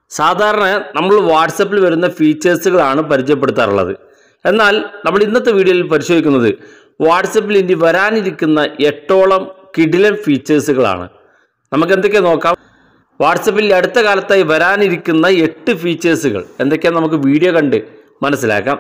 സാധാരണ നമ്മൾ വാട്സപ്പിൽ വരുന്ന ഫീച്ചേഴ്സുകളാണ് പരിചയപ്പെടുത്താറുള്ളത് എന്നാൽ നമ്മൾ ഇന്നത്തെ വീഡിയോയിൽ പരിശോധിക്കുന്നത് വാട്സപ്പിൽ ഇനി വരാനിരിക്കുന്ന എട്ടോളം കിടിലൻ ഫീച്ചേഴ്സുകളാണ് നമുക്ക് എന്തൊക്കെ നോക്കാം വാട്സപ്പിൽ ഈ അടുത്ത കാലത്തായി വരാനിരിക്കുന്ന എട്ട് ഫീച്ചേഴ്സുകൾ എന്തൊക്കെയാണ് നമുക്ക് വീഡിയോ കണ്ട് മനസ്സിലാക്കാം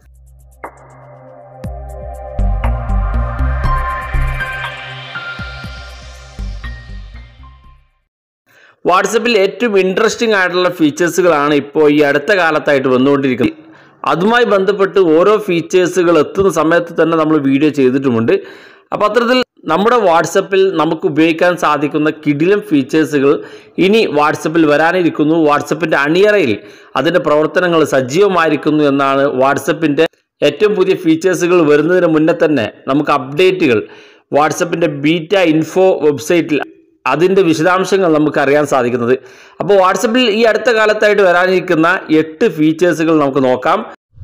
വാട്സപ്പിൽ ഏറ്റവും ഇൻട്രസ്റ്റിംഗ് ആയിട്ടുള്ള ഫീച്ചേഴ്സുകളാണ് ഇപ്പോൾ ഈ അടുത്ത കാലത്തായിട്ട് വന്നുകൊണ്ടിരിക്കുന്നത് അതുമായി ബന്ധപ്പെട്ട് ഓരോ ഫീച്ചേഴ്സുകൾ എത്തുന്ന സമയത്ത് തന്നെ നമ്മൾ വീഡിയോ ചെയ്തിട്ടുമുണ്ട് അപ്പോൾ അത്തരത്തിൽ നമ്മുടെ വാട്സപ്പിൽ നമുക്ക് ഉപയോഗിക്കാൻ സാധിക്കുന്ന കിടിലം ഫീച്ചേഴ്സുകൾ ഇനി വാട്സപ്പിൽ വരാനിരിക്കുന്നു വാട്സപ്പിൻ്റെ അണിയറയിൽ അതിൻ്റെ പ്രവർത്തനങ്ങൾ സജീവമായിരിക്കുന്നു എന്നാണ് വാട്സപ്പിൻ്റെ ഏറ്റവും പുതിയ ഫീച്ചേഴ്സുകൾ വരുന്നതിന് മുന്നേ തന്നെ നമുക്ക് അപ്ഡേറ്റുകൾ വാട്സപ്പിൻ്റെ ബീറ്റ ഇൻഫോ വെബ്സൈറ്റിൽ അതിൻ്റെ വിശദാംശങ്ങൾ നമുക്ക് അറിയാൻ സാധിക്കുന്നത് അപ്പോൾ വാട്സപ്പിൽ ഈ അടുത്ത കാലത്തായിട്ട് വരാനിരിക്കുന്ന എട്ട് ഫീച്ചേഴ്സുകൾ നമുക്ക് നോക്കാം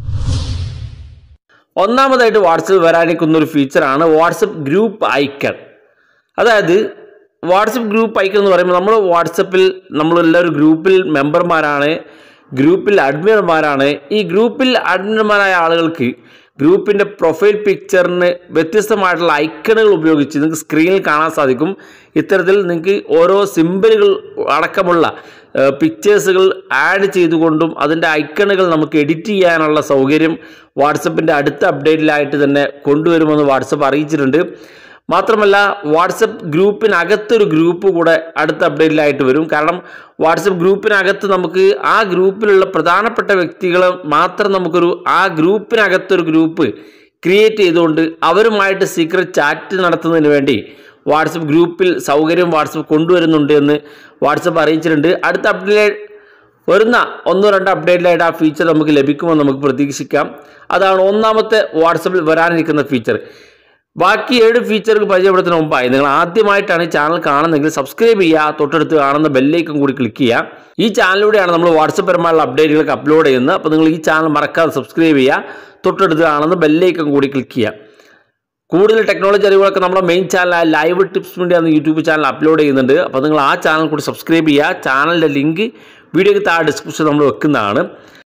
ഒന്നാമതായിട്ട് വാട്സപ്പ് വരാനിരിക്കുന്ന ഒരു ഫീച്ചറാണ് വാട്സപ്പ് ഗ്രൂപ്പ് ഐക്കൺ അതായത് വാട്സപ്പ് ഗ്രൂപ്പ് ഐക്കൺ എന്ന് പറയുമ്പോൾ നമ്മൾ വാട്സപ്പിൽ നമ്മളെല്ലാവരും ഗ്രൂപ്പിൽ മെമ്പർമാരാണ് ഗ്രൂപ്പിൽ അഡ്മിനർമാരാണ് ഈ ഗ്രൂപ്പിൽ അഡ്മിനർമാരായ ആളുകൾക്ക് ഗ്രൂപ്പിൻ്റെ പ്രൊഫൈൽ പിക്ചറിന് വ്യത്യസ്തമായിട്ടുള്ള ഐക്കണുകൾ ഉപയോഗിച്ച് നിങ്ങൾക്ക് സ്ക്രീനിൽ കാണാൻ സാധിക്കും ഇത്തരത്തിൽ നിങ്ങൾക്ക് ഓരോ സിമ്പിളുകൾ അടക്കമുള്ള പിക്ചേഴ്സുകൾ ആഡ് ചെയ്തുകൊണ്ടും അതിൻ്റെ ഐക്കണുകൾ നമുക്ക് എഡിറ്റ് ചെയ്യാനുള്ള സൗകര്യം വാട്സപ്പിൻ്റെ അടുത്ത അപ്ഡേറ്റിലായിട്ട് തന്നെ കൊണ്ടുവരുമെന്ന് വാട്സപ്പ് അറിയിച്ചിട്ടുണ്ട് മാത്രമല്ല വാട്സപ്പ് ഗ്രൂപ്പിനകത്തൊരു ഗ്രൂപ്പ് കൂടെ അടുത്ത അപ്ഡേറ്റിലായിട്ട് വരും കാരണം വാട്സപ്പ് ഗ്രൂപ്പിനകത്ത് നമുക്ക് ആ ഗ്രൂപ്പിലുള്ള പ്രധാനപ്പെട്ട വ്യക്തികളെ മാത്രം നമുക്കൊരു ആ ഗ്രൂപ്പിനകത്തൊരു ഗ്രൂപ്പ് ക്രിയേറ്റ് ചെയ്തുകൊണ്ട് അവരുമായിട്ട് സീക്രട്ട് ചാറ്റ് നടത്തുന്നതിന് വേണ്ടി വാട്സപ്പ് ഗ്രൂപ്പിൽ സൗകര്യം വാട്സപ്പ് കൊണ്ടുവരുന്നുണ്ട് എന്ന് വാട്സപ്പ് അറിയിച്ചിട്ടുണ്ട് അടുത്ത അപ്ഡേറ്റ് വരുന്ന ഒന്നോ രണ്ടോ അപ്ഡേറ്റിലായിട്ട് ആ ഫീച്ചർ നമുക്ക് ലഭിക്കുമെന്ന് നമുക്ക് പ്രതീക്ഷിക്കാം അതാണ് ഒന്നാമത്തെ വാട്സപ്പിൽ വരാനിരിക്കുന്ന ഫീച്ചർ ബാക്കി ഏഴ് ഫീച്ചറുകൾ പരിചയപ്പെടുത്തുന്ന മുമ്പായി നിങ്ങൾ ആദ്യമായിട്ടാണ് ഈ ചാനൽ കാണുന്നതെങ്കിൽ സബ്സ്ക്രൈബ് ചെയ്യുക തൊട്ടടുത്ത് കാണുന്ന ബെല്ലേക്കും കൂടി ക്ലിക്ക് ചെയ്യുക ഈ ചാനലിലൂടെയാണ് നമ്മൾ വാട്സപ്പ് പരമായുള്ള അപ്ഡേറ്റുകളൊക്കെ അപ്ലോഡ് ചെയ്യുന്നത് അപ്പോൾ നിങ്ങൾ ഈ ചാനൽ മറക്കാതെ സബ്സ്ക്രൈബ് ചെയ്യുക തൊട്ടടുത്ത് കാണുന്ന ബെല്ലേക്കും കൂടി ക്ലിക്ക് ചെയ്യുക കൂടുതൽ ടെക്നോളജി അറിവുകളൊക്കെ നമ്മുടെ മെയിൻ ചാനലായ ലൈവ് ടിപ്സ് മീഡിയ എന്ന യൂട്യൂബ് ചാനൽ അപ്ലോഡ് ചെയ്യുന്നുണ്ട് അപ്പോൾ നിങ്ങൾ ആ ചാനൽ കൂടി സബ്സ്ക്രൈബ് ചെയ്യുക ചാനലിൻ്റെ ലിങ്ക് വീഡിയോയ്ക്ക് താഴെ ഡിസ്ക്രിപ്ഷൻ നമ്മൾ വെക്കുന്നതാണ്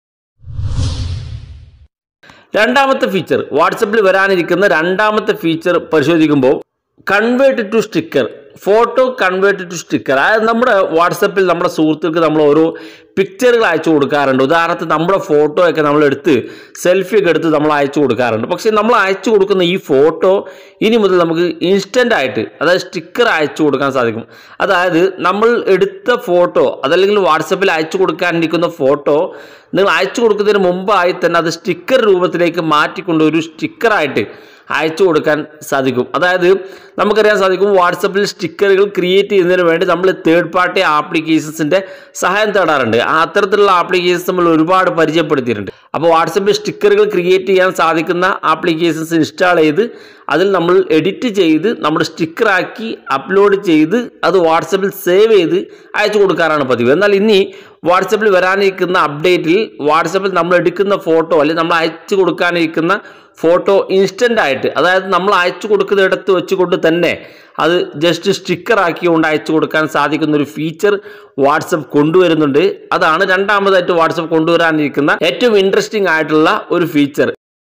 രണ്ടാമത്തെ ഫീച്ചർ വാട്സപ്പിൽ വരാനിരിക്കുന്ന രണ്ടാമത്തെ ഫീച്ചർ പരിശോധിക്കുമ്പോൾ convert to sticker photo convert to sticker അതായത് നമ്മുടെ വാട്സപ്പിൽ നമ്മുടെ സുഹൃത്തുക്കൾക്ക് നമ്മൾ ഓരോ പിക്ചറുകൾ അയച്ചു കൊടുക്കാറുണ്ട് ഉദാഹരണത്തിന് നമ്മുടെ ഫോട്ടോ ഒക്കെ നമ്മൾ എടുത്ത് സെൽഫി ഒക്കെ എടുത്ത് നമ്മൾ അയച്ചു കൊടുക്കാറുണ്ട് പക്ഷേ നമ്മൾ അയച്ചു കൊടുക്കുന്ന ഈ ഫോട്ടോ ഇനി മുതൽ നമുക്ക് ഇൻസ്റ്റൻ്റ് ആയിട്ട് അതായത് സ്റ്റിക്കർ അയച്ചു കൊടുക്കാൻ സാധിക്കും അതായത് നമ്മൾ എടുത്ത ഫോട്ടോ അതല്ലെങ്കിൽ വാട്സപ്പിൽ അയച്ചു കൊടുക്കാനിരിക്കുന്ന ഫോട്ടോ നിങ്ങൾ അയച്ചു കൊടുക്കുന്നതിന് മുമ്പായി തന്നെ അത് സ്റ്റിക്കർ രൂപത്തിലേക്ക് മാറ്റിക്കൊണ്ട് ഒരു സ്റ്റിക്കറായിട്ട് അയച്ചു കൊടുക്കാൻ സാധിക്കും അതായത് നമുക്കറിയാൻ സാധിക്കും വാട്സപ്പിൽ സ്റ്റിക്കറുകൾ ക്രിയേറ്റ് ചെയ്യുന്നതിന് വേണ്ടി നമ്മൾ തേർഡ് പാർട്ടി ആപ്ലിക്കേഷൻസിൻ്റെ സഹായം തേടാറുണ്ട് ആ അത്തരത്തിലുള്ള ആപ്ലിക്കേഷൻസ് നമ്മൾ ഒരുപാട് പരിചയപ്പെടുത്തിയിട്ടുണ്ട് അപ്പോൾ വാട്സപ്പിൽ സ്റ്റിക്കറുകൾ ക്രിയേറ്റ് ചെയ്യാൻ സാധിക്കുന്ന ആപ്ലിക്കേഷൻസ് ഇൻസ്റ്റാൾ ചെയ്ത് അതിൽ നമ്മൾ എഡിറ്റ് ചെയ്ത് നമ്മുടെ സ്റ്റിക്കറാക്കി അപ്ലോഡ് ചെയ്ത് അത് വാട്സപ്പിൽ സേവ് ചെയ്ത് അയച്ചു കൊടുക്കാറാണ് പതിവ് എന്നാൽ ഇനി വാട്സപ്പിൽ വരാനിരിക്കുന്ന അപ്ഡേറ്റിൽ വാട്സപ്പിൽ നമ്മൾ എടുക്കുന്ന ഫോട്ടോ അല്ലെങ്കിൽ നമ്മൾ അയച്ചു കൊടുക്കാനിരിക്കുന്ന ഫോട്ടോ ഇൻസ്റ്റൻ്റ് ആയിട്ട് അതായത് നമ്മൾ അയച്ചു കൊടുക്കുന്നിടത്ത് വെച്ചുകൊണ്ട് തന്നെ അത് ജസ്റ്റ് സ്റ്റിക്കർ ആക്കിക്കൊണ്ട് അയച്ചു കൊടുക്കാൻ സാധിക്കുന്ന ഒരു ഫീച്ചർ വാട്സപ്പ് കൊണ്ടുവരുന്നുണ്ട് അതാണ് രണ്ടാമതായിട്ട് വാട്സപ്പ് കൊണ്ടുവരാനിരിക്കുന്ന ഏറ്റവും ഇൻട്രസ്റ്റിംഗ് ആയിട്ടുള്ള ഒരു ഫീച്ചർ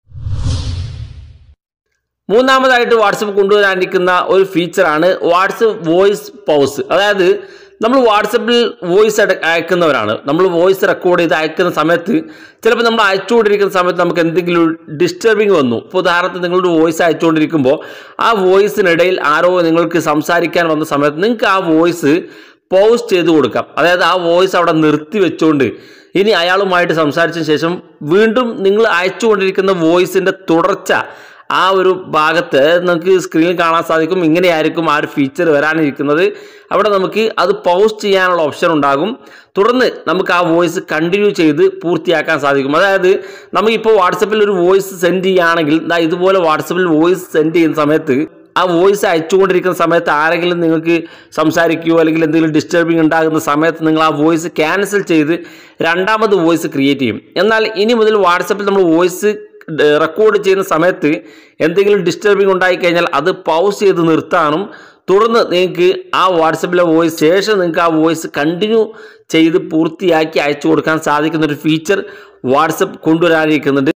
മൂന്നാമതായിട്ട് വാട്സപ്പ് കൊണ്ടുവരാനിരിക്കുന്ന ഒരു ഫീച്ചറാണ് വാട്സപ്പ് വോയിസ് പൗസ് അതായത് നമ്മൾ വാട്സപ്പിൽ വോയിസ് അയക്കുന്നവരാണ് നമ്മൾ വോയിസ് റെക്കോർഡ് ചെയ്ത് അയക്കുന്ന സമയത്ത് ചിലപ്പോൾ നമ്മൾ അയച്ചുകൊണ്ടിരിക്കുന്ന സമയത്ത് നമുക്ക് എന്തെങ്കിലും ഡിസ്റ്റർബിങ് വന്നു ഇപ്പോൾ ഉദാഹരണത്തിന് നിങ്ങളൊരു വോയിസ് അയച്ചുകൊണ്ടിരിക്കുമ്പോൾ ആ വോയിസിനിടയിൽ ആരോ നിങ്ങൾക്ക് സംസാരിക്കാൻ വന്ന സമയത്ത് നിങ്ങൾക്ക് ആ വോയിസ് പൗസ് ചെയ്ത് കൊടുക്കാം അതായത് ആ വോയിസ് അവിടെ നിർത്തി വെച്ചുകൊണ്ട് ഇനി അയാളുമായിട്ട് സംസാരിച്ചതിന് ശേഷം വീണ്ടും നിങ്ങൾ അയച്ചുകൊണ്ടിരിക്കുന്ന വോയിസിൻ്റെ തുടർച്ച ആ ഒരു ഭാഗത്ത് നമുക്ക് സ്ക്രീനിൽ കാണാൻ സാധിക്കും ഇങ്ങനെയായിരിക്കും ആ ഒരു ഫീച്ചർ വരാനിരിക്കുന്നത് അവിടെ നമുക്ക് അത് പൗസ് ചെയ്യാനുള്ള ഓപ്ഷൻ ഉണ്ടാകും തുടർന്ന് നമുക്ക് ആ വോയിസ് കണ്ടിന്യൂ ചെയ്ത് പൂർത്തിയാക്കാൻ സാധിക്കും അതായത് നമുക്കിപ്പോൾ വാട്സപ്പിൽ ഒരു വോയിസ് സെൻഡ് ചെയ്യുകയാണെങ്കിൽ ദാ ഇതുപോലെ വാട്സപ്പിൽ വോയിസ് സെൻഡ് ചെയ്യുന്ന സമയത്ത് ആ വോയിസ് അയച്ചുകൊണ്ടിരിക്കുന്ന സമയത്ത് ആരെങ്കിലും നിങ്ങൾക്ക് സംസാരിക്കുകയോ അല്ലെങ്കിൽ എന്തെങ്കിലും ഡിസ്റ്റർബിങ് ഉണ്ടാകുന്ന സമയത്ത് നിങ്ങൾ ആ വോയിസ് ക്യാൻസൽ ചെയ്ത് രണ്ടാമത് വോയിസ് ക്രിയേറ്റ് ചെയ്യും എന്നാൽ ഇനി മുതൽ വാട്സപ്പിൽ നമ്മൾ വോയിസ് റെക്കോർഡ് ചെയ്യുന്ന സമയത്ത് എന്തെങ്കിലും ഡിസ്റ്റർബിങ് ഉണ്ടായി കഴിഞ്ഞാൽ അത് പൗസ് ചെയ്ത് നിർത്താനും തുടർന്ന് നിങ്ങൾക്ക് ആ വാട്സപ്പിലെ വോയിസ് ശേഷം നിങ്ങൾക്ക് ആ വോയിസ് കണ്ടിന്യൂ ചെയ്ത് പൂർത്തിയാക്കി അയച്ചു കൊടുക്കാൻ സാധിക്കുന്ന ഒരു ഫീച്ചർ വാട്സപ്പ് കൊണ്ടുവരാനിരിക്കുന്നുണ്ട്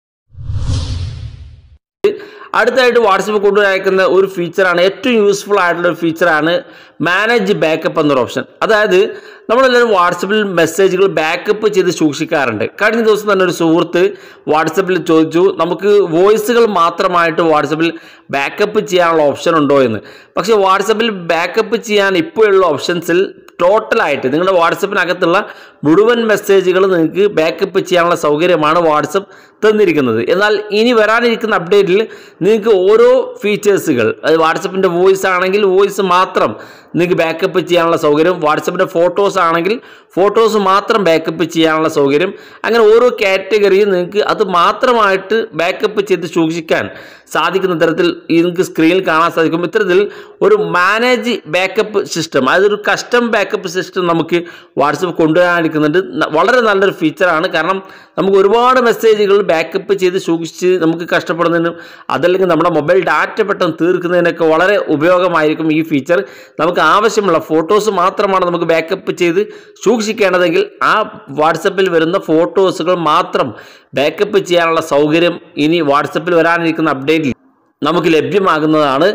അടുത്തായിട്ട് വാട്സപ്പ് കൊണ്ടുവരാനിരിക്കുന്ന ഒരു ഫീച്ചറാണ് ഏറ്റവും യൂസ്ഫുൾ ആയിട്ടുള്ള ഒരു ഫീച്ചറാണ് മാനേജ് ബാക്കപ്പ് എന്നൊരു ഓപ്ഷൻ അതായത് നമ്മളെല്ലാവരും വാട്സപ്പിൽ മെസ്സേജുകൾ ബാക്കപ്പ് ചെയ്ത് സൂക്ഷിക്കാറുണ്ട് കഴിഞ്ഞ ദിവസം തന്നെ ഒരു സുഹൃത്ത് വാട്സപ്പിൽ ചോദിച്ചു നമുക്ക് വോയിസുകൾ മാത്രമായിട്ട് വാട്സപ്പിൽ ബാക്കപ്പ് ചെയ്യാനുള്ള ഓപ്ഷൻ ഉണ്ടോ എന്ന് പക്ഷേ വാട്സപ്പിൽ ബാക്കപ്പ് ചെയ്യാൻ ഇപ്പോഴുള്ള ഓപ്ഷൻസിൽ ടോട്ടലായിട്ട് നിങ്ങളുടെ വാട്സപ്പിനകത്തുള്ള മുഴുവൻ മെസ്സേജുകൾ നിങ്ങൾക്ക് ബാക്കപ്പ് ചെയ്യാനുള്ള സൗകര്യമാണ് വാട്സപ്പ് തന്നിരിക്കുന്നത് എന്നാൽ ഇനി വരാനിരിക്കുന്ന അപ്ഡേറ്റിൽ നിങ്ങൾക്ക് ഓരോ ഫീച്ചേഴ്സുകൾ അത് വാട്സപ്പിൻ്റെ വോയിസ് ആണെങ്കിൽ വോയിസ് മാത്രം നിങ്ങൾക്ക് ബാക്കപ്പ് ചെയ്യാനുള്ള സൗകര്യം വാട്സപ്പിൻ്റെ ഫോട്ടോസ് ആണെങ്കിൽ ഫോട്ടോസ് മാത്രം ബാക്കപ്പ് ചെയ്യാനുള്ള സൗകര്യം അങ്ങനെ ഓരോ കാറ്റഗറിയും നിങ്ങൾക്ക് അത് മാത്രമായിട്ട് ബാക്കപ്പ് ചെയ്ത് സൂക്ഷിക്കാൻ സാധിക്കുന്ന തരത്തിൽ ഈ നിങ്ങൾക്ക് സ്ക്രീനിൽ കാണാൻ സാധിക്കും ഇത്തരത്തിൽ ഒരു മാനേജ് ബാക്കപ്പ് സിസ്റ്റം അതായത് ഒരു കസ്റ്റം ബാക്കപ്പ് സിസ്റ്റം നമുക്ക് വാട്സപ്പ് കൊണ്ടുവരാനിരിക്കുന്നുണ്ട് ന- വളരെ നല്ലൊരു ഫീച്ചറാണ് കാരണം നമുക്ക് ഒരുപാട് മെസ്സേജുകൾ ബാക്കപ്പ് ചെയ്ത് സൂക്ഷിച്ച് നമുക്ക് കഷ്ടപ്പെടുന്നതിനും അതല്ലെങ്കിൽ നമ്മുടെ മൊബൈൽ ഡാറ്റ പെട്ടെന്ന് തീർക്കുന്നതിനൊക്കെ വളരെ ഉപയോഗമായിരിക്കും ഈ ഫീച്ചർ നമുക്ക് ആവശ്യമുള്ള ഫോട്ടോസ് മാത്രമാണ് നമുക്ക് ബാക്കപ്പ് ചെയ്ത് സൂക്ഷിക്കേണ്ടതെങ്കിൽ ആ വാട്സപ്പിൽ വരുന്ന ഫോട്ടോസുകൾ മാത്രം ബാക്കപ്പ് ചെയ്യാനുള്ള സൗകര്യം ഇനി വാട്സപ്പിൽ വരാനിരിക്കുന്ന അപ്ഡേറ്റിൽ നമുക്ക് ലഭ്യമാകുന്നതാണ്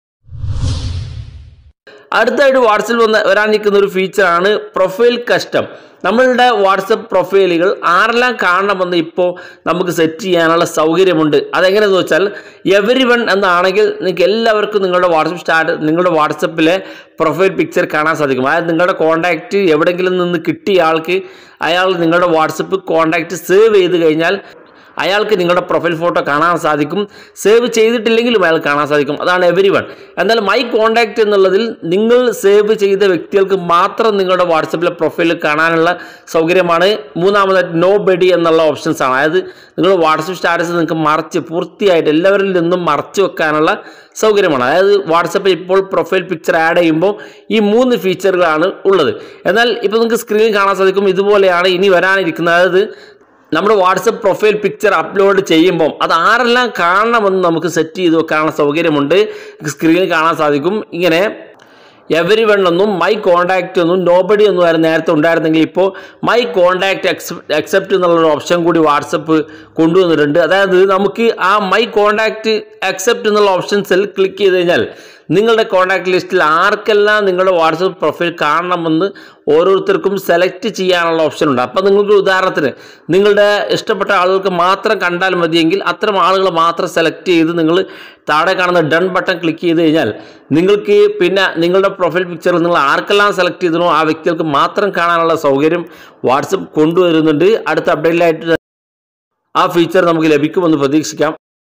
അടുത്തായിട്ട് വാട്സപ്പിൽ വന്ന് വരാനിരിക്കുന്ന ഒരു ഫീച്ചറാണ് പ്രൊഫൈൽ കസ്റ്റം നമ്മളുടെ വാട്സപ്പ് പ്രൊഫൈലുകൾ ആരെല്ലാം കാണണമെന്ന് ഇപ്പോൾ നമുക്ക് സെറ്റ് ചെയ്യാനുള്ള സൗകര്യമുണ്ട് അതെങ്ങനെയെന്ന് വെച്ചാൽ എവരി വൺ എന്നാണെങ്കിൽ നിങ്ങൾക്ക് എല്ലാവർക്കും നിങ്ങളുടെ വാട്സപ്പ് സ്റ്റാർട്ട് നിങ്ങളുടെ വാട്സപ്പിലെ പ്രൊഫൈൽ പിക്ചർ കാണാൻ സാധിക്കും അതായത് നിങ്ങളുടെ കോൺടാക്റ്റ് എവിടെയെങ്കിലും നിന്ന് കിട്ടിയ ആൾക്ക് അയാൾ നിങ്ങളുടെ വാട്സപ്പ് കോൺടാക്റ്റ് സേവ് ചെയ്ത് കഴിഞ്ഞാൽ അയാൾക്ക് നിങ്ങളുടെ പ്രൊഫൈൽ ഫോട്ടോ കാണാൻ സാധിക്കും സേവ് ചെയ്തിട്ടില്ലെങ്കിലും അയാൾ കാണാൻ സാധിക്കും അതാണ് എവരി വൺ എന്നാൽ മൈ കോൺടാക്റ്റ് എന്നുള്ളതിൽ നിങ്ങൾ സേവ് ചെയ്ത വ്യക്തികൾക്ക് മാത്രം നിങ്ങളുടെ വാട്സപ്പിലെ പ്രൊഫൈൽ കാണാനുള്ള സൗകര്യമാണ് മൂന്നാമതായിട്ട് നോ ബഡി എന്നുള്ള ഓപ്ഷൻസ് ആണ് അതായത് നിങ്ങൾ വാട്സപ്പ് സ്റ്റാറ്റസ് നിങ്ങൾക്ക് മറച്ച് പൂർത്തിയായിട്ട് എല്ലാവരിൽ നിന്നും മറച്ചു വെക്കാനുള്ള സൗകര്യമാണ് അതായത് വാട്സപ്പിൽ ഇപ്പോൾ പ്രൊഫൈൽ പിക്ചർ ആഡ് ചെയ്യുമ്പോൾ ഈ മൂന്ന് ഫീച്ചറുകളാണ് ഉള്ളത് എന്നാൽ ഇപ്പോൾ നിങ്ങൾക്ക് സ്ക്രീനിൽ കാണാൻ സാധിക്കും ഇതുപോലെയാണ് ഇനി വരാനിരിക്കുന്നത് അതായത് നമ്മുടെ വാട്സപ്പ് പ്രൊഫൈൽ പിക്ചർ അപ്ലോഡ് ചെയ്യുമ്പം അത് ആരെല്ലാം കാണണമെന്ന് നമുക്ക് സെറ്റ് ചെയ്ത് വെക്കാനുള്ള സൗകര്യമുണ്ട് സ്ക്രീനിൽ കാണാൻ സാധിക്കും ഇങ്ങനെ എവരി വൺ ഒന്നും മൈ കോൺടാക്റ്റ് ഒന്നും നോബഡി ഒന്നും ആയിരുന്നു നേരത്തെ ഉണ്ടായിരുന്നെങ്കിൽ ഇപ്പോൾ മൈ കോൺടാക്റ്റ് അക്സെപ്റ്റ് എന്നുള്ളൊരു ഓപ്ഷൻ കൂടി വാട്സപ്പ് കൊണ്ടുവന്നിട്ടുണ്ട് അതായത് നമുക്ക് ആ മൈ കോൺടാക്റ്റ് അക്സെപ്റ്റ് എന്നുള്ള ഓപ്ഷൻസിൽ ക്ലിക്ക് ചെയ്ത് കഴിഞ്ഞാൽ നിങ്ങളുടെ കോൺടാക്ട് ലിസ്റ്റിൽ ആർക്കെല്ലാം നിങ്ങളുടെ വാട്സപ്പ് പ്രൊഫൈൽ കാണണമെന്ന് ഓരോരുത്തർക്കും സെലക്ട് ചെയ്യാനുള്ള ഓപ്ഷൻ ഉണ്ട് അപ്പോൾ നിങ്ങൾക്ക് ഉദാഹരണത്തിന് നിങ്ങളുടെ ഇഷ്ടപ്പെട്ട ആളുകൾക്ക് മാത്രം കണ്ടാൽ മതിയെങ്കിൽ അത്തരം ആളുകൾ മാത്രം സെലക്ട് ചെയ്ത് നിങ്ങൾ താഴെ കാണുന്ന ഡൺ ബട്ടൺ ക്ലിക്ക് ചെയ്ത് കഴിഞ്ഞാൽ നിങ്ങൾക്ക് പിന്നെ നിങ്ങളുടെ പ്രൊഫൈൽ പിക്ചറിൽ നിങ്ങൾ ആർക്കെല്ലാം സെലക്ട് ചെയ്തനോ ആ വ്യക്തികൾക്ക് മാത്രം കാണാനുള്ള സൗകര്യം വാട്സപ്പ് കൊണ്ടുവരുന്നുണ്ട് അടുത്ത അപ്ഡേറ്റിലായിട്ട് ആ ഫീച്ചർ നമുക്ക് ലഭിക്കുമെന്ന് പ്രതീക്ഷിക്കാം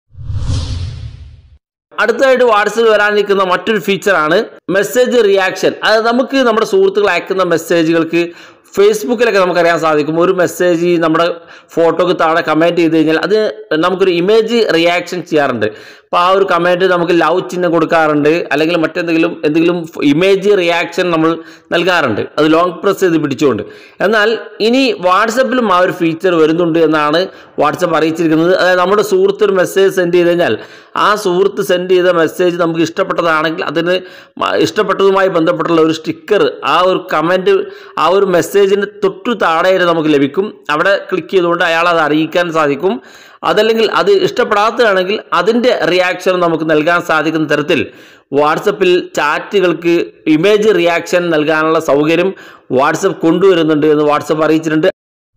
അടുത്തതായിട്ട് വാട്സപ്പിൽ വരാനിരിക്കുന്ന മറ്റൊരു ഫീച്ചറാണ് മെസ്സേജ് റിയാക്ഷൻ അത് നമുക്ക് നമ്മുടെ സുഹൃത്തുക്കൾ അയക്കുന്ന മെസ്സേജുകൾക്ക് ഫേസ്ബുക്കിലൊക്കെ നമുക്കറിയാൻ സാധിക്കും ഒരു മെസ്സേജ് നമ്മുടെ ഫോട്ടോക്ക് താഴെ കമൻറ്റ് ചെയ്ത് കഴിഞ്ഞാൽ അത് നമുക്കൊരു ഇമേജ് റിയാക്ഷൻ ചെയ്യാറുണ്ട് അപ്പോൾ ആ ഒരു കമൻറ്റ് നമുക്ക് ലവ് ചിഹ്നം കൊടുക്കാറുണ്ട് അല്ലെങ്കിൽ മറ്റെന്തെങ്കിലും എന്തെങ്കിലും ഇമേജ് റിയാക്ഷൻ നമ്മൾ നൽകാറുണ്ട് അത് ലോങ് പ്രസ് ചെയ്ത് പിടിച്ചുകൊണ്ട് എന്നാൽ ഇനി വാട്സപ്പിലും ആ ഒരു ഫീച്ചർ വരുന്നുണ്ട് എന്നാണ് വാട്സപ്പ് അറിയിച്ചിരിക്കുന്നത് അതായത് നമ്മുടെ സുഹൃത്ത് ഒരു മെസ്സേജ് സെൻഡ് ചെയ്ത് കഴിഞ്ഞാൽ ആ സുഹൃത്ത് സെൻഡ് ചെയ്ത മെസ്സേജ് നമുക്ക് ഇഷ്ടപ്പെട്ടതാണെങ്കിൽ അതിന് മ- ഇഷ്ടപ്പെട്ടതുമായി ബന്ധപ്പെട്ടുള്ള ഒരു സ്റ്റിക്കർ ആ ഒരു കമൻറ്റ് ആ ഒരു മെസ്സേജിന് തൊട്ടു താഴെയായിട്ട് നമുക്ക് ലഭിക്കും അവിടെ ക്ലിക്ക് ചെയ്തുകൊണ്ട് അയാൾ അത് അറിയിക്കാൻ സാധിക്കും അതല്ലെങ്കിൽ അത് ഇഷ്ടപ്പെടാത്തതാണെങ്കിൽ അതിൻ്റെ റിയാക്ഷൻ നമുക്ക് നൽകാൻ സാധിക്കുന്ന തരത്തിൽ വാട്സപ്പിൽ ചാറ്റുകൾക്ക് ഇമേജ് റിയാക്ഷൻ നൽകാനുള്ള സൗകര്യം വാട്സപ്പ് കൊണ്ടുവരുന്നുണ്ട് എന്ന് വാട്സപ്പ് അറിയിച്ചിട്ടുണ്ട്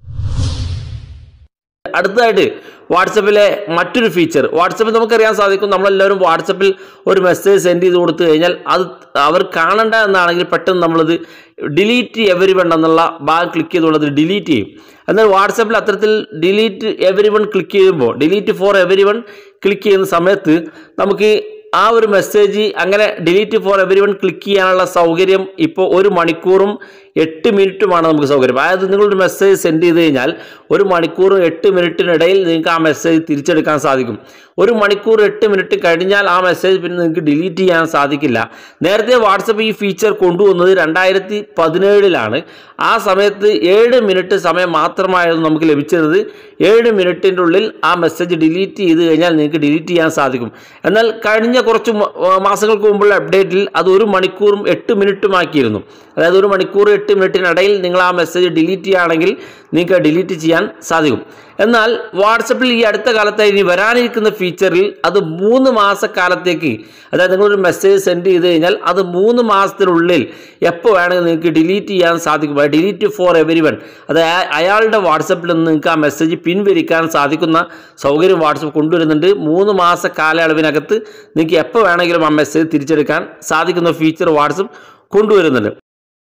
അടുത്തതായിട്ട് വാട്സപ്പിലെ മറ്റൊരു ഫീച്ചർ വാട്സപ്പിൽ നമുക്കറിയാൻ സാധിക്കും നമ്മളെല്ലാവരും വാട്സപ്പിൽ ഒരു മെസ്സേജ് സെൻഡ് ചെയ്ത് കൊടുത്തു കഴിഞ്ഞാൽ അത് അവർ കാണണ്ട എന്നാണെങ്കിൽ പെട്ടെന്ന് നമ്മളത് ഡിലീറ്റ് എവരി വൺ എന്നുള്ള ഭാഗം ക്ലിക്ക് ചെയ്തുകൊണ്ട് അത് ഡിലീറ്റ് ചെയ്യും എന്നാൽ വാട്സപ്പിൽ അത്തരത്തിൽ ഡിലീറ്റ് എവരി വൺ ക്ലിക്ക് ചെയ്യുമ്പോൾ delete for everyone click ചെയ്യുന്ന സമയത്ത് നമുക്ക് ആ ഒരു മെസ്സേജ് അങ്ങനെ delete for everyone click ചെയ്യാനുള്ള സൗകര്യം ഇപ്പോൾ ഒരു മണിക്കൂറും എട്ട് മിനിറ്റുമാണ് നമുക്ക് സൗകര്യം അതായത് നിങ്ങളൊരു മെസ്സേജ് സെൻഡ് ചെയ്ത് കഴിഞ്ഞാൽ ഒരു മണിക്കൂർ എട്ട് മിനിറ്റിനിടയിൽ നിങ്ങൾക്ക് ആ മെസ്സേജ് തിരിച്ചെടുക്കാൻ സാധിക്കും ഒരു മണിക്കൂർ എട്ട് മിനിറ്റ് കഴിഞ്ഞാൽ ആ മെസ്സേജ് പിന്നെ നിങ്ങൾക്ക് ഡിലീറ്റ് ചെയ്യാൻ സാധിക്കില്ല നേരത്തെ വാട്സപ്പ് ഈ ഫീച്ചർ കൊണ്ടുവന്നത് രണ്ടായിരത്തി പതിനേഴിലാണ് ആ സമയത്ത് ഏഴ് മിനിറ്റ് സമയം മാത്രമായിരുന്നു നമുക്ക് ലഭിച്ചിരുന്നത് ഏഴ് മിനിറ്റിൻ്റെ ഉള്ളിൽ ആ മെസ്സേജ് ഡിലീറ്റ് ചെയ്ത് കഴിഞ്ഞാൽ നിങ്ങൾക്ക് ഡിലീറ്റ് ചെയ്യാൻ സാധിക്കും എന്നാൽ കഴിഞ്ഞ കുറച്ച് മ- മാസങ്ങൾക്ക് മുമ്പുള്ള അപ്ഡേറ്റിൽ അത് ഒരു മണിക്കൂറും എട്ട് മിനിറ്റും ആക്കിയിരുന്നു അതായത് ഒരു മണിക്കൂർ എട്ട് മിനിറ്റിനിടയിൽ നിങ്ങൾ ആ മെസ്സേജ് ഡിലീറ്റ് ചെയ്യുകയാണെങ്കിൽ നിങ്ങൾക്ക് ഡിലീറ്റ് ചെയ്യാൻ സാധിക്കും എന്നാൽ വാട്സപ്പിൽ ഈ അടുത്ത കാലത്തായി ഇനി വരാനിരിക്കുന്ന ഫീച്ചറിൽ അത് മൂന്ന് മാസക്കാലത്തേക്ക് അതായത് നിങ്ങളൊരു മെസ്സേജ് സെൻഡ് ചെയ്ത് കഴിഞ്ഞാൽ അത് മൂന്ന് മാസത്തിനുള്ളിൽ എപ്പോൾ വേണമെങ്കിൽ നിങ്ങൾക്ക് ഡിലീറ്റ് ചെയ്യാൻ സാധിക്കും ഡിലീറ്റ് ഫോർ എവരി വൺ അത് അയ- അയാളുടെ വാട്സപ്പിൽ നിന്ന് നിങ്ങൾക്ക് ആ മെസ്സേജ് പിൻവലിക്കാൻ സാധിക്കുന്ന സൗകര്യം വാട്സപ്പ് കൊണ്ടുവരുന്നുണ്ട് മൂന്ന് മാസ കാലയളവിനകത്ത് നിങ്ങൾക്ക് എപ്പോൾ വേണമെങ്കിലും ആ മെസ്സേജ് തിരിച്ചെടുക്കാൻ സാധിക്കുന്ന ഫീച്ചർ വാട്സപ്പ് കൊണ്ടുവരുന്നുണ്ട്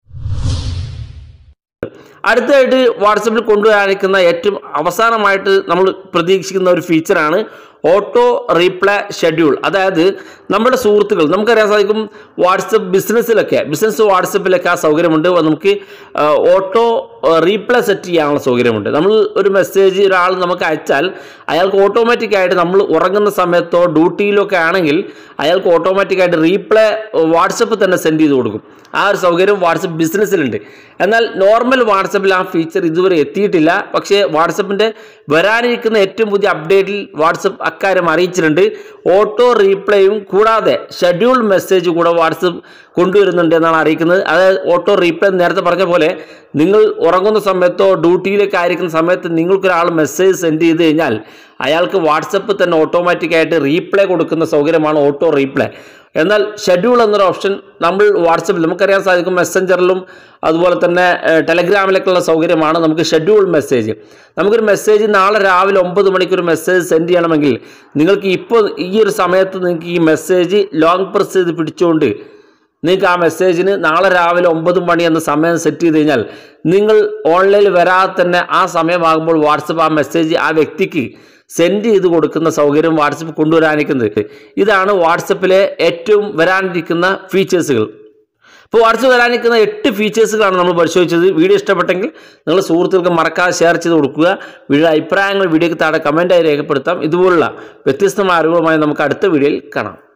അടുത്തതായിട്ട് വാട്സപ്പിൽ കൊണ്ടുവരാനിരിക്കുന്ന ഏറ്റവും അവസാനമായിട്ട് നമ്മൾ പ്രതീക്ഷിക്കുന്ന ഒരു ഫീച്ചറാണ് ഓട്ടോ റീപ്ലൈ ഷെഡ്യൂൾ അതായത് നമ്മുടെ സുഹൃത്തുക്കൾ നമുക്കറിയാൻ സാധിക്കും വാട്സപ്പ് ബിസിനസ്സിലൊക്കെ ബിസിനസ് വാട്സപ്പിലൊക്കെ ആ സൗകര്യമുണ്ട് നമുക്ക് ആ, ഓട്ടോ റീപ്ലൈ സെറ്റ് ചെയ്യാനുള്ള സൗകര്യമുണ്ട് നമ്മൾ ഒരു മെസ്സേജ് ഒരാൾ നമുക്ക് അയച്ചാൽ അയാൾക്ക് ഓട്ടോമാറ്റിക് ആയിട്ട് നമ്മൾ ഉറങ്ങുന്ന സമയത്തോ ഡ്യൂട്ടിയിലോ ഒക്കെ ആണെങ്കിൽ അയാൾക്ക് ഓട്ടോമാറ്റിക് ആയിട്ട് റീപ്ലൈ വാട്സപ്പ് തന്നെ സെൻഡ് ചെയ്ത് കൊടുക്കും ആ ഒരു സൗകര്യം വാട്സപ്പ് ബിസിനസ്സിലുണ്ട് എന്നാൽ നോർമൽ വാട്സപ്പിൽ ആ ഫീച്ചർ ഇതുവരെ എത്തിയിട്ടില്ല പക്ഷേ വാട്സപ്പിൻ്റെ വരാനിരിക്കുന്ന ഏറ്റവും പുതിയ അപ്ഡേറ്റിൽ വാട്സപ്പ് അക്കാര്യം അറിയിച്ചിട്ടുണ്ട് ഓട്ടോ റീപ്ലേയും കൂടാതെ ഷെഡ്യൂൾ മെസ്സേജ് കൂടെ വാട്സപ്പ് കൊണ്ടുവരുന്നുണ്ട് എന്നാണ് അറിയിക്കുന്നത് അതായത് ഓട്ടോ റീപ്ലേ നേരത്തെ പറഞ്ഞ പോലെ നിങ്ങൾ ഉറങ്ങുന്ന സമയത്തോ ഡ്യൂട്ടിയിലൊക്കെ ആയിരിക്കുന്ന സമയത്ത് നിങ്ങൾക്കൊരാൾ മെസ്സേജ് സെൻഡ് ചെയ്ത് കഴിഞ്ഞാൽ അയാൾക്ക് വാട്സപ്പ് തന്നെ ഓട്ടോമാറ്റിക്കായിട്ട് റീപ്ലേ കൊടുക്കുന്ന സൗകര്യമാണ് ഓട്ടോ റീപ്ലേ എന്നാൽ ഷെഡ്യൂൾ എന്നൊരു ഓപ്ഷൻ നമ്മൾ വാട്സപ്പിൽ നമുക്കറിയാൻ സാധിക്കും മെസ്സഞ്ചറിലും അതുപോലെ തന്നെ ഏഹ്, ടെലഗ്രാമിലൊക്കെയുള്ള സൗകര്യമാണ് നമുക്ക് ഷെഡ്യൂൾ മെസ്സേജ് നമുക്കൊരു മെസ്സേജ് നാളെ രാവിലെ ഒമ്പത് മണിക്ക് ഒരു മെസ്സേജ് സെൻഡ് ചെയ്യണമെങ്കിൽ നിങ്ങൾക്ക് ഇപ്പോൾ ഈ ഒരു സമയത്ത് നിങ്ങൾക്ക് ഈ മെസ്സേജ് ലോങ് പ്രസ് ചെയ്ത് പിടിച്ചുകൊണ്ട് നിങ്ങൾക്ക് ആ മെസ്സേജിന് നാളെ രാവിലെ ഒമ്പത് മണി എന്ന സമയം സെറ്റ് ചെയ്ത് കഴിഞ്ഞാൽ നിങ്ങൾ ഓൺലൈനിൽ വരാതെ തന്നെ ആ സമയമാകുമ്പോൾ വാട്സപ്പ് ആ മെസ്സേജ് ആ വ്യക്തിക്ക് സെൻഡ് ചെയ്ത് കൊടുക്കുന്ന സൗകര്യം വാട്സപ്പ് കൊണ്ടുവരാനിരിക്കുന്നത് ഇതാണ് വാട്സപ്പിലെ ഏറ്റവും വരാനിരിക്കുന്ന ഫീച്ചേഴ്സുകൾ ഇപ്പോൾ വാട്സപ്പ് വരാനിരിക്കുന്ന എട്ട് ഫീച്ചേഴ്സുകളാണ് നമ്മൾ പരിശോധിച്ചത് വീഡിയോ ഇഷ്ടപ്പെട്ടെങ്കിൽ നിങ്ങൾ സുഹൃത്തുക്കൾക്ക് മറക്കാതെ ഷെയർ ചെയ്ത് കൊടുക്കുക വീഡിയോ അഭിപ്രായങ്ങൾ വീഡിയോയ്ക്ക് താഴെ കമൻറ്റായി രേഖപ്പെടുത്താം ഇതുപോലുള്ള വ്യത്യസ്തമായ അറിവുകളുമായി നമുക്ക് അടുത്ത വീഡിയോയിൽ കാണാം